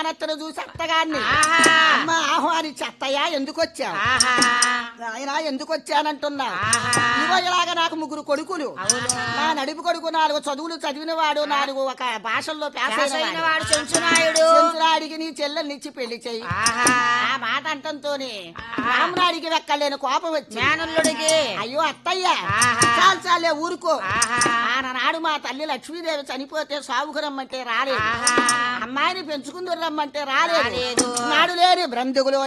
మేనత్తను చూసి అత్తగాన్ని ఆహా. అమ్మ ఆహ్వానించి అత్తయ్య ఎందుకు వచ్చావు ఆహా ఆయన ఎందుకు వచ్చానంటున్నా ఆహా. ఇగో ఇలాగ నాకు ముగ్గురు కొడుకులు అవును. నా నడుపు కొడుకు నాలుగు చదువులు చదివిన వాడు నాలుగు ఒక భాషల్లో వ్యాసైన పేసైన వాడు చెంచునాయుడు చెంచులాడికి నీ చెల్లెల్నిచ్చి పెళ్లి చెయ్యి ఆహా ఆ మాట అంటంతోనే రామనాడికి వెక్కలేని కోపం వచ్చి మేనల్లుడికి అయ్యో అత్తయ్య ఆహా. చాలు చాలే ఊరుకో ఆహా ఆనాడు మా తల్లి లక్ష్మీదేవి చనిపోతే సాగుకు రమ్మంటే రాలేదు ఆహా. అమ్మాయిని పెంచుకుందరు రమ్మంటే రాలేదు రాలేదు. నాడు లేని బ్రందుగులు